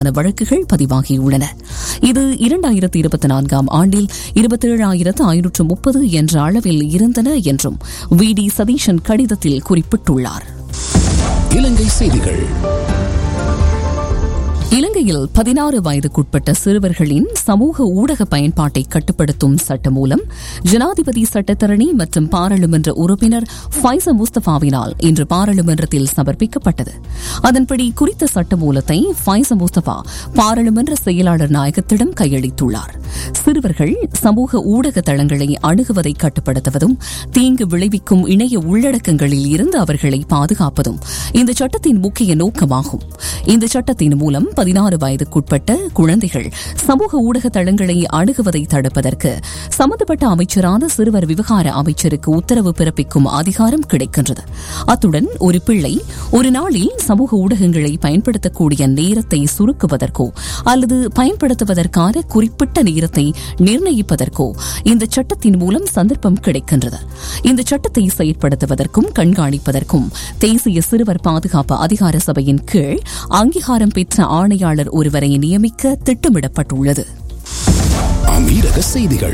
வழக்குகள் பதிவாகியுள்ளன இது இரண்டாயிரத்தி இருபத்தி நான்காம் ஆண்டில் இருபத்தேழாயிரத்து ஐநூற்று முப்பது என்ற அளவில் இருந்தன என்றும் வி டி சதீஷன் கடிதத்தில் குறிப்பிட்டுள்ளார் இலங்கை செய்திகள் இலங்கையில் பதினாறு வயதுக்குட்பட்ட சிறுவர்களின் சமூக ஊடக பயன்பாட்டை கட்டுப்படுத்தும் சட்டம் மூலம் ஜனாதிபதி சட்டத்தரணி மற்றும் பாராளுமன்ற உறுப்பினர் ஃபைச முஸ்தபாவினால் இன்று பாராளுமன்றத்தில் சமர்ப்பிக்கப்பட்டது அதன்படி குறித்த சட்ட மூலத்தை ஃபைச முஸ்தபா பாராளுமன்ற செயலாளர் நாயகத்திடம் கையளித்துள்ளார் சிறுவர்கள் சமூக ஊடக தளங்களை அணுகுவதை கட்டுப்படுத்துவதும் தீங்கு விளைவிக்கும் இணைய உள்ளடக்கங்களில் இருந்து அவர்களை பாதுகாப்பதும் இந்த சட்டத்தின் முக்கிய நோக்கமாகும் இந்த சட்டத்தின் மூலம் பதினாறு வயதுக்குட்பட்ட குழந்தைகள் சமூக ஊடக தளங்களை அணுகுவதை தடுப்பதற்கு சம்பந்தப்பட்ட அமைச்சரான சிறுவர் விவகார அமைச்சருக்கு உத்தரவு பிறப்பிக்கும் அதிகாரம் கிடைக்கின்றது அத்துடன் ஒரு பிள்ளை ஒரு நாளில் சமூக ஊடகங்களை பயன்படுத்தக்கூடிய நேரத்தை சுருக்குவதற்கோ அல்லது பயன்படுத்துவதற்கான குறிப்பிட்ட நேரத்தை நிர்ணயிப்பதற்கோ இந்த சட்டத்தின் மூலம் சந்தர்ப்பம் கிடைக்கின்றது இந்த சட்டத்தை செயற்படுத்துவதற்கும் கண்காணிப்பதற்கும் தேசிய சிறுவர் பாதுகாப்பு அதிகார சபையின் கீழ் அங்கீகாரம் பெற்ற ஆணையாளர் ஒருவரை நியமிக்க திட்டமிடப்பட்டுள்ளது அமீரக செய்திகள்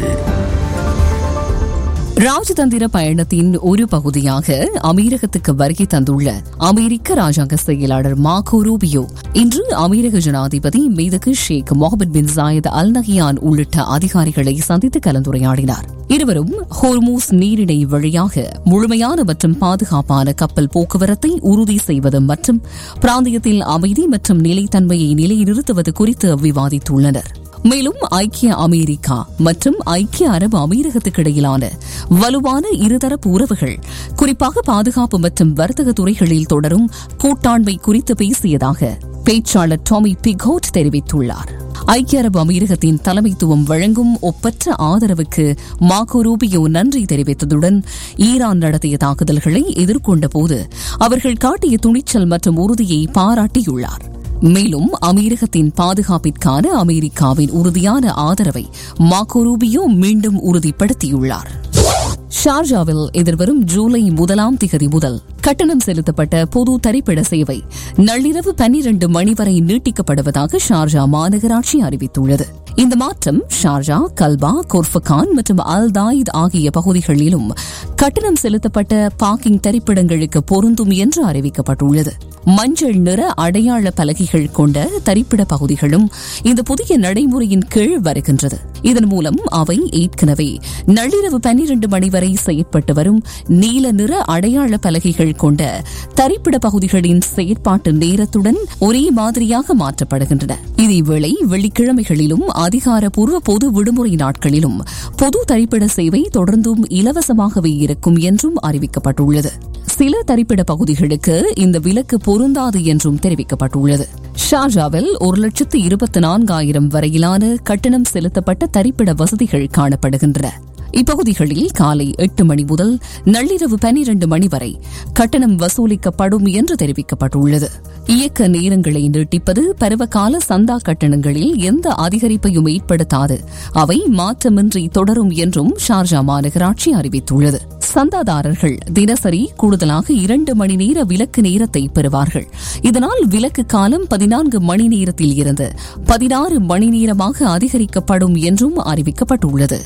ராஜதந்திர பயணத்தின் ஒரு பகுதியாக அமீரகத்துக்கு வருகை தந்துள்ள அமெரிக்க ராஜாங்க செயலாளர் மார்கோ ரூபியோ இன்று அமீரக ஜனாதிபதி மீதகு Sheikh Mohammed bin Zayed Al Nahyan உள்ளிட்ட அதிகாரிகளை சந்தித்து கலந்துரையாடினார் இருவரும் ஹோர்மூஸ் நீரிணை வழியாக முழுமையான மற்றும் பாதுகாப்பான கப்பல் போக்குவரத்தை உறுதி செய்வது மற்றும் பிராந்தியத்தில் அமைதி மற்றும் நிலைத்தன்மையை நிலைநிறுத்துவது குறித்து விவாதித்துள்ளனர் மேலும் ஐக்கிய அமெரிக்கா மற்றும் ஐக்கிய அரபு அமீரகத்துக்கு இடையிலான வலுவான இருதரப்பு உறவுகள் குறிப்பாக பாதுகாப்பு மற்றும் வர்த்தக துறைகளில் தொடரும் கூட்டாண்மை குறித்து பேசியதாக பேச்சாளர் டாமி பிகோட் தெரிவித்துள்ளார் ஐக்கிய அரபு அமீரகத்தின் தலைமைத்துவம் வழங்கும் ஒப்பற்ற ஆதரவுக்கு மாகோ ரூபியோ நன்றி தெரிவித்ததுடன் ஈரான் நடத்திய தாக்குதல்களை எதிர்கொண்ட போது அவர்கள் காட்டிய துணிச்சல் மற்றும் உறுதியை பாராட்டியுள்ளார் மேலும் அமீரகத்தின் பாதுகாப்பிற்கான அமெரிக்காவின் உறுதியான ஆதரவை மார்கோ ரூபியோ மீண்டும் உறுதிப்படுத்தியுள்ளார் ஷார்ஜாவில் எதிர்வரும் ஜூலை முதலாம் திகதி முதல் கட்டணம் செலுத்தப்பட்ட பொது தரிப்பிட சேவை நள்ளிரவு பன்னிரண்டு மணி வரை நீட்டிக்கப்படுவதாக ஷார்ஜா மாநகராட்சி அறிவித்துள்ளது இந்த மாற்றம் ஷார்ஜா கல்பா கொர்ஃபகான் மற்றும் அல் தாயித் ஆகிய பகுதிகளிலும் கட்டணம் செலுத்தப்பட்ட பார்க்கிங் தரிப்பிடங்களுக்கு பொருந்தும் என்று அறிவிக்கப்பட்டுள்ளது மஞ்சள் நிற அடையாள பலகைகள் கொண்ட தரிப்பிட பகுதிகளும் இந்த புதிய நடைமுறையின் கீழ் வருகின்றது இதன் மூலம் அவை ஏற்கனவே நள்ளிரவு பன்னிரண்டு மணி வரை செயற்பட்டு வரும் நீல நிற அடையாள பலகைகள் கொண்ட தரிப்பிட பகுதிகளின் செயற்பாட்டு நேரத்துடன் ஒரே மாதிரியாக மாற்றப்படுகின்றன இதேவேளை வெள்ளிக்கிழமைகளிலும் அதிகாரப்பூர்வ பொது விடுமுறை நாட்களிலும் பொது தரிப்பிட சேவை தொடர்ந்தும் இலவசமாகவே இருக்கும் என்றும் அறிவிக்கப்பட்டுள்ளது சில தரிப்பிட பகுதிகளுக்கு இந்த விலக்கு பொருந்தாது என்றும் தெரிவிக்கப்பட்டுள்ளது ஷார்ஜாவில் ஒரு லட்சத்து இருபத்தி நான்காயிரம் வரையிலான கட்டணம் செலுத்தப்பட்ட தரிப்பிட வசதிகள் காணப்படுகின்றன இப்பகுதிகளில் காலை எட்டு மணி முதல் நள்ளிரவு பனிரண்டு மணி வரை கட்டணம் வசூலிக்கப்படும் என்று தெரிவிக்கப்பட்டுள்ளது இயக்க நேரங்களை நீட்டிப்பது பருவகால சந்தா கட்டணங்களில் எந்த அதிகரிப்பையும் ஏற்படுத்தாது அவை மாற்றமின்றி தொடரும் என்றும் ஷார்ஜா மாநகராட்சி அறிவித்துள்ளது சந்தாதாரர்கள் தினசரி கூடுதலாக இரண்டு மணி நேர விலக்கு நேரத்தை பெறுவார்கள் இதனால் விலக்கு காலம் பதினான்கு மணி நேரத்தில் இருந்து பதினாறு மணி நேரமாக அதிகரிக்கப்படும் என்றும் அறிவிக்கப்பட்டுள்ளது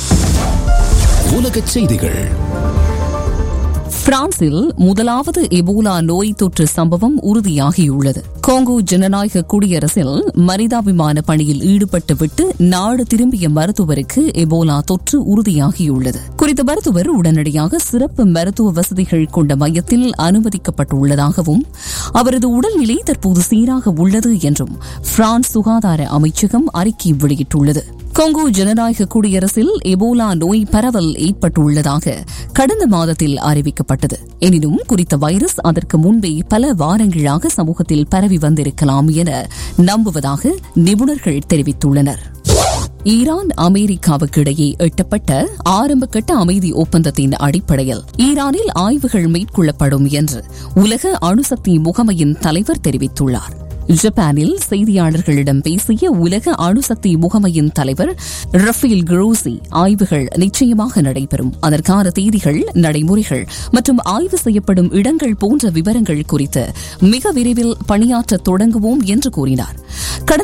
உலகச் செய்திகள் பிரான்சில் முதலாவது எபோலா நோய் தொற்று சம்பவம் உறுதியாகியுள்ளது கோங்கோ ஜனநாயக குடியரசில் மனிதாபிமான பணியில் ஈடுபட்டுவிட்டு நாடு திரும்பிய மருத்துவருக்கு எபோலா தொற்று உறுதியாகியுள்ளது குறித்த மருத்துவர் உடனடியாக சிறப்பு மருத்துவ வசதிகள் கொண்ட மையத்தில் அனுமதிக்கப்பட்டுள்ளதாகவும் அவரது உடல்நிலை தற்போது சீராக உள்ளது என்றும் பிரான்ஸ் சுகாதார அமைச்சகம் அறிக்கை வெளியிட்டுள்ளது கொங்கோ ஜனநாயக குடியரசில் எபோலா நோய் பரவல் ஏற்பட்டுள்ளதாக கடந்த மாதத்தில் அறிவிக்கப்பட்டது எனினும் குறித்த வைரஸ் அதற்கு முன்பே பல வாரங்களாக சமூகத்தில் பரவி வந்திருக்கலாம் என நம்புவதாக நிபுணர்கள் தெரிவித்துள்ளனர் ஈரான் அமெரிக்காவுக்கு இடையே எட்டப்பட்ட ஆரம்பகட்ட அமைதி ஒப்பந்தத்தின் அடிப்படையில் ஈரானில் ஆய்வுகள் மேற்கொள்ளப்படும் என்று உலக அணுசக்தி முகமையின் தலைவர் தெரிவித்துள்ளார் ஜப்பானில் செய்தியாளர்களிடம் பேசிய உலக அணுசக்தி முகமையின் தலைவர் ரஃபேல் குரோசி ஆய்வுகள் நிச்சயமாக நடைபெறும் அதற்கான தேதிகள் நடைமுறைகள் மற்றும் ஆய்வு செய்யப்படும் இடங்கள் போன்ற விவரங்கள் குறித்து மிக விரைவில் பணியாற்ற தொடங்குவோம் என்று கூறினார்